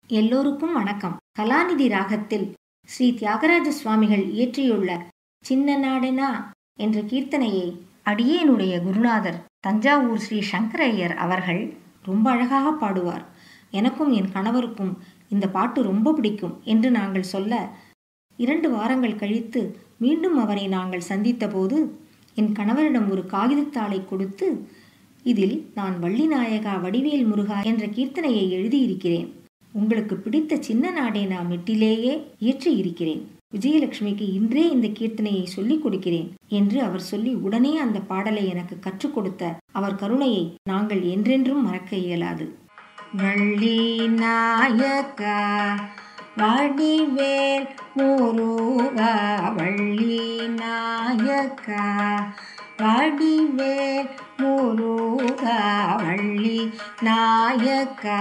எல்லோருக்கும் வணக்கம் கலாநிதி ராகத்தில் ஸ்ரீ தியாகராஜ சுவாமிகள் இயற்றியுள்ள சின்ன நாடெனா என்ற கீர்த்தனையை அடியேனுடைய குருநாதர் தஞ்சாவூர் ஸ்ரீ சங்கர ஐயர் அவர்கள் ரொம்ப அழகாக பாடுவார் எனக்கும் என் கணவருக்கும் இந்த பாட்டு ரொம்ப பிடிக்கும் என்று நாங்கள் சொல்ல இரண்டு வாரங்கள் கழித்து மீண்டும் அவரை நாங்கள் சந்தித்தபோது என் கணவரிடம் ஒரு காகிதத்தாளை கொடுத்து இதில் நான் வள்ளிநாயகா வடிவேல் முருகா என்ற கீர்த்தனையை எழுதியிருக்கிறேன் உங்களுக்கு பிடித்த சின்ன நாடேனா மெட்டிலேயே இயற்றி இருக்கிறேன் விஜயலட்சுமிக்கு இன்றே இந்த கீர்த்தனையை சொல்லிக் கொடுக்கிறேன் என்று அவர் சொல்லி உடனே அந்த பாடலை எனக்கு கற்றுக் கொடுத்த அவர் கருணையை நாங்கள் என்றென்றும் மறக்க இயலாது வள்ளி நாயகா வடிவேல் முருகா வள்ளி நாயகா வடிவேல் முருகா வள்ளி நாயக்கா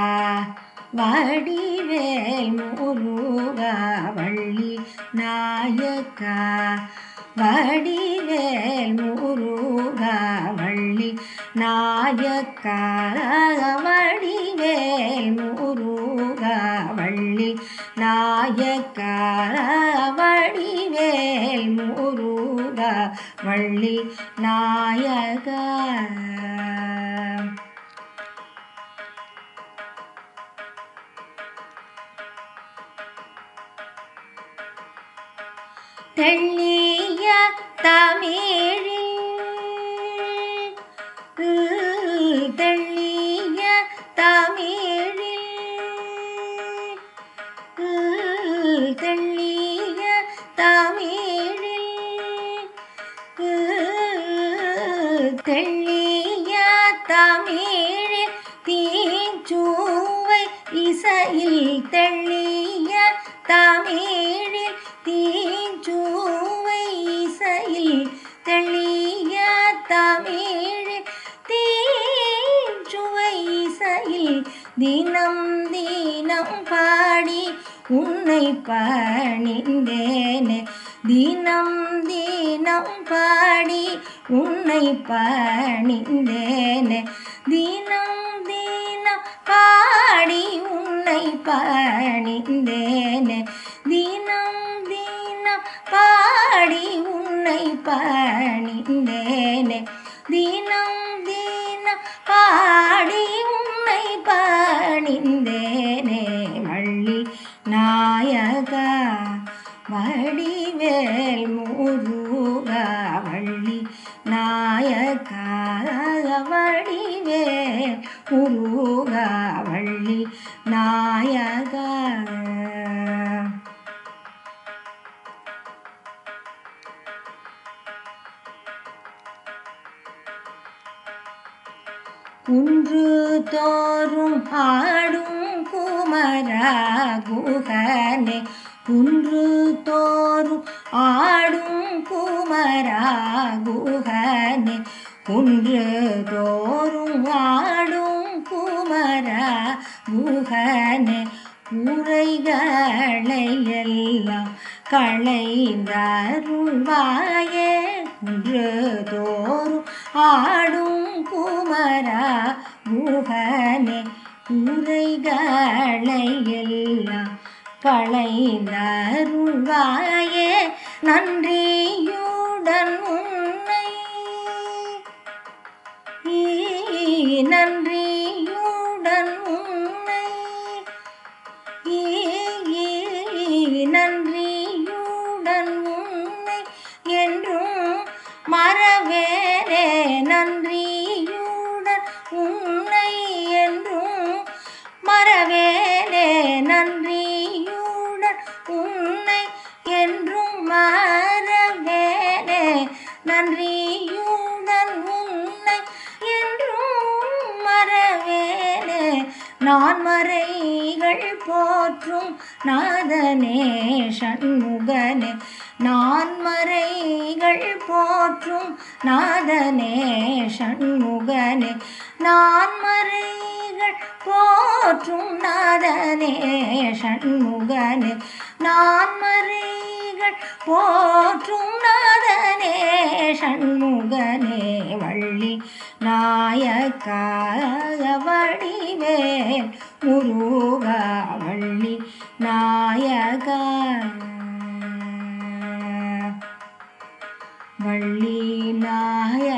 வடிவேல் முருகா வள்ளி நாயக்கா வடிவேல் முருகா வள்ளி நாயக்கா வடிவேல் முருகா வள்ளி நாயக்கா வடிவேல் முருகா வள்ளி நாயகா தெள்ளிய தமிழில் தெள்ளிய தமிழில் தெள்ளிய தமிழில் தெள்ளிய தமிழில் தீச்சுவை இசையில் தெள்ளிய தமிழில் தீச்சுவை இசையில் தெள்ளிய தமிழில் தீச்சுவை இசையில் தினம் தினம் பாடி உன்னை பணிந்தேனே தினம் தினம் பாடி உன்னை பணிந்தேனே தினம் தினம் பாடி உன்னை பணிந்தேனே தினம் தினம் பாடி உன்னை பணிந்தேனே தினம் தினம் பாடி உன்னை பணிந்தேனே வள்ளி நாயகா வடிவேல் முருகா வள்ளி நாயகா வடிவேல் முருகா வள்ளி நாயகா குன்று தோறும் ஆடும் குமரா குகனே குன்று தோறும் ஆடும் குமரா குகனே குன்று தோறும் ஆடும் குமரா குகனே உரைகளை எல்லாம் களைந்தருள்வாயே குன்று தோறும் ஆடும் குமரா குகனே உரைகளை எல்லாம் களைந்தருள்வாயே நன்றியுடன் உன்னை நன்றியுடன் உன்னை நன்றியுடன் உன்னை என்றும் மறவேனே நன்றியுடன் உன்னை என்றும் மறவேனே நன்றியுடன் உன்னை என்றும் மறவேனே நன்றியுடன் உன்னை என்றும் மறவேனே நான் மறைகள் போற்றும் நாதனே சண்முகனே நான் மறைகள் போற்றும் நாதனே சண்முகனே நான் மறைகள் போற்றும் நாதனே சண்முகனே நான் மறைகள் போற்றும் நாதனே ஷண்முகனே வள்ளி நாயக்காய வடிவேல் முருகா வள்ளி நாயகா வள்ளி நாயக